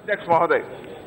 ಅಧ್ಯಕ್ಷ ಮಹೋದಯ್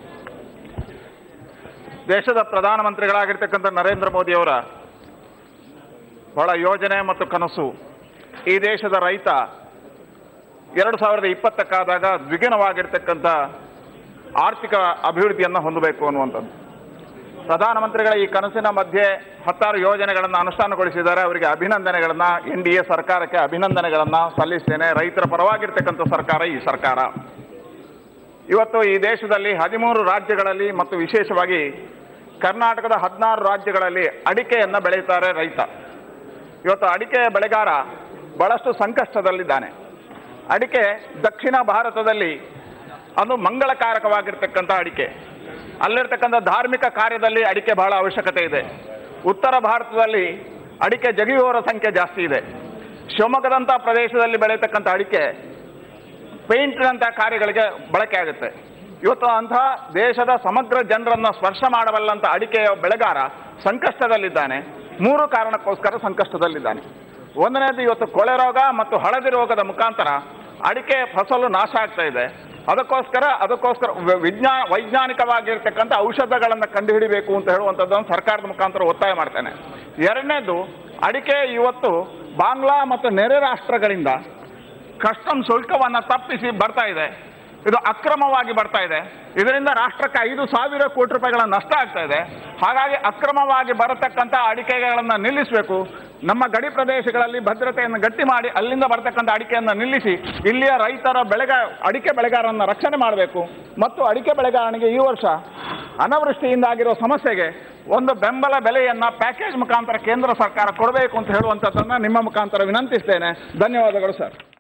ದೇಶದ ಪ್ರಧಾನಮಂತ್ರಿಗಳಾಗಿರ್ತಕ್ಕಂಥ ನರೇಂದ್ರ ಮೋದಿಯವರ ಬಹಳ ಯೋಜನೆ ಮತ್ತು ಕನಸು ಈ ದೇಶದ ರೈತ ಎರಡು ಸಾವಿರದ ಇಪ್ಪತ್ತಕ್ಕಾದಾಗ ದ್ವಿಗುಣವಾಗಿರ್ತಕ್ಕಂಥ ಆರ್ಥಿಕ ಅಭಿವೃದ್ಧಿಯನ್ನು ಹೊಂದಬೇಕು ಅನ್ನುವಂಥದ್ದು ಪ್ರಧಾನಮಂತ್ರಿಗಳ ಈ ಕನಸಿನ ಮಧ್ಯೆ ಹತ್ತಾರು ಯೋಜನೆಗಳನ್ನು ಅನುಷ್ಠಾನಗೊಳಿಸಿದ್ದಾರೆ ಅವರಿಗೆ ಅಭಿನಂದನೆಗಳನ್ನು ಎನ್ ಡಿ ಎ ಸರ್ಕಾರಕ್ಕೆ ಅಭಿನಂದನೆಗಳನ್ನು ಸಲ್ಲಿಸ್ತೇನೆ ರೈತರ ಪರವಾಗಿರ್ತಕ್ಕಂಥ ಸರ್ಕಾರ ಈ ಸರ್ಕಾರ ಇವತ್ತು ಈ ದೇಶದಲ್ಲಿ ಹದಿಮೂರು ರಾಜ್ಯಗಳಲ್ಲಿ ಮತ್ತು ವಿಶೇಷವಾಗಿ ಕರ್ನಾಟಕದ ಹದಿನಾರು ರಾಜ್ಯಗಳಲ್ಲಿ ಅಡಿಕೆಯನ್ನು ಬೆಳೆಯುತ್ತಾರೆ ರೈತ ಇವತ್ತು ಅಡಿಕೆ ಬೆಳೆಗಾರ ಬಹಳಷ್ಟು ಸಂಕಷ್ಟದಲ್ಲಿದ್ದಾನೆ ಅಡಿಕೆ ದಕ್ಷಿಣ ಭಾರತದಲ್ಲಿ ಅದು ಮಂಗಳಕಾರಕವಾಗಿರ್ತಕ್ಕಂಥ ಅಡಿಕೆ ಅಲ್ಲಿರ್ತಕ್ಕಂಥ ಧಾರ್ಮಿಕ ಕಾರ್ಯದಲ್ಲಿ ಅಡಿಕೆ ಬಹಳ ಅವಶ್ಯಕತೆ ಇದೆ ಉತ್ತರ ಭಾರತದಲ್ಲಿ ಅಡಿಕೆ ಜಗಿಯುವವರ ಸಂಖ್ಯೆ ಜಾಸ್ತಿ ಇದೆ ಶಿವಮೊಗ್ಗದಂಥ ಪ್ರದೇಶದಲ್ಲಿ ಬೆಳೆಯತಕ್ಕಂಥ ಅಡಿಕೆ ಪೇಂಟ್ನಂಥ ಕಾರ್ಯಗಳಿಗೆ ಬಳಕೆ ಆಗುತ್ತೆ ಇವತ್ತು ಅಂಥ ದೇಶದ ಸಮಗ್ರ ಜನರನ್ನ ಸ್ಪರ್ಶ ಮಾಡಬಲ್ಲಂಥ ಅಡಿಕೆಯ ಬೆಳೆಗಾರ ಸಂಕಷ್ಟದಲ್ಲಿದ್ದಾನೆ ಮೂರು ಕಾರಣಕ್ಕೋಸ್ಕರ ಸಂಕಷ್ಟದಲ್ಲಿದ್ದಾನೆ ಒಂದನೇದು ಇವತ್ತು ಕೊಳೆ ರೋಗ ಮತ್ತು ಹಳದಿ ರೋಗದ ಮುಖಾಂತರ ಅಡಿಕೆ ಫಸಲು ನಾಶ ಆಗ್ತಾ ಇದೆ ಅದಕ್ಕೋಸ್ಕರ ಅದಕ್ಕೋಸ್ಕರ ವ- ವಿಜ್ಞಾ ವೈಜ್ಞಾನಿಕವಾಗಿರ್ತಕ್ಕಂಥ ಔಷಧಗಳನ್ನು ಕಂಡುಹಿಡಿಬೇಕು ಅಂತ ಹೇಳುವಂಥದ್ದನ್ನು ಸರ್ಕಾರದ ಮುಖಾಂತರ ಒತ್ತಾಯ ಮಾಡ್ತೇನೆ ಎರಡನೇದು ಅಡಿಕೆ ಇವತ್ತು ಬಾಂಗ್ಲಾ ಮತ್ತು ನೆರೆ ರಾಷ್ಟ್ರಗಳಿಂದ ಕಸ್ಟಮ್ ಶುಲ್ಕವನ್ನು ತಪ್ಪಿಸಿ ಬರ್ತಾ ಇದೆ ಇದು ಅಕ್ರಮವಾಗಿ ಬರ್ತಾ ಇದೆ ಇದರಿಂದ ರಾಷ್ಟ್ರಕ್ಕೆ ಐದು ಸಾವಿರ ಕೋಟಿ ರೂಪಾಯಿಗಳ ನಷ್ಟ ಆಗ್ತಾ ಇದೆ ಹಾಗಾಗಿ ಅಕ್ರಮವಾಗಿ ಬರತಕ್ಕಂಥ ಅಡಿಕೆಗಳನ್ನು ನಿಲ್ಲಿಸಬೇಕು ನಮ್ಮ ಗಡಿ ಪ್ರದೇಶಗಳಲ್ಲಿ ಭದ್ರತೆಯನ್ನು ಗಟ್ಟಿ ಮಾಡಿ ಅಲ್ಲಿಂದ ಬರತಕ್ಕಂಥ ಅಡಿಕೆಯನ್ನು ನಿಲ್ಲಿಸಿ ಇಲ್ಲಿಯ ರೈತರ ಬೆಳೆಗ ಅಡಿಕೆ ಬೆಳೆಗಾರರನ್ನು ರಕ್ಷಣೆ ಮಾಡಬೇಕು ಮತ್ತು ಅಡಿಕೆ ಬೆಳೆಗಾರನಿಗೆ ಈ ವರ್ಷ ಅನಾವೃಷ್ಟಿಯಿಂದಾಗಿರೋ ಸಮಸ್ಯೆಗೆ ಒಂದು ಬೆಂಬಲ ಬೆಲೆಯನ್ನ ಪ್ಯಾಕೇಜ್ ಮುಖಾಂತರ ಕೇಂದ್ರ ಸರ್ಕಾರ ಕೊಡಬೇಕು ಅಂತ ಹೇಳುವಂಥದ್ದನ್ನು ನಿಮ್ಮ ಮುಖಾಂತರ ವಿನಂತಿಸ್ತೇನೆ ಧನ್ಯವಾದಗಳು ಸರ್